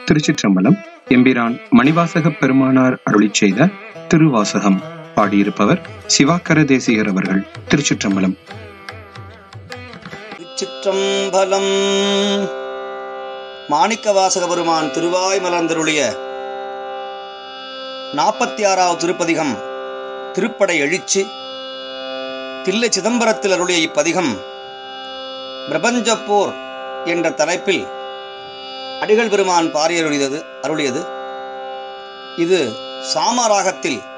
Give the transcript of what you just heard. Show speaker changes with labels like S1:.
S1: திருச்சிற்றம்பலம் எம்பிரான் மணிவாசக பெருமானார் அருளிச் செய்த திருவாசகம் பாடியிருப்பவர் சிவாக்கர தேசிகர் அவர்கள் திருச்சிற்றம்பலம்
S2: திருச்சிற்றம்பலம் மாணிக்கவாசக பெருமான் திருவாய் மலர்ந்தருளிய நாற்பத்தி ஆறாவது திருப்பதிகம் திருப்படை எழுச்சி தில்லை சிதம்பரத்தில் அருளிய இப்பதிகம் பிரபஞ்சப் போர் என்ற தலைப்பில் அடிகள் பெருமான் பாரியருளியது அருளியது இது சாமராகத்தில்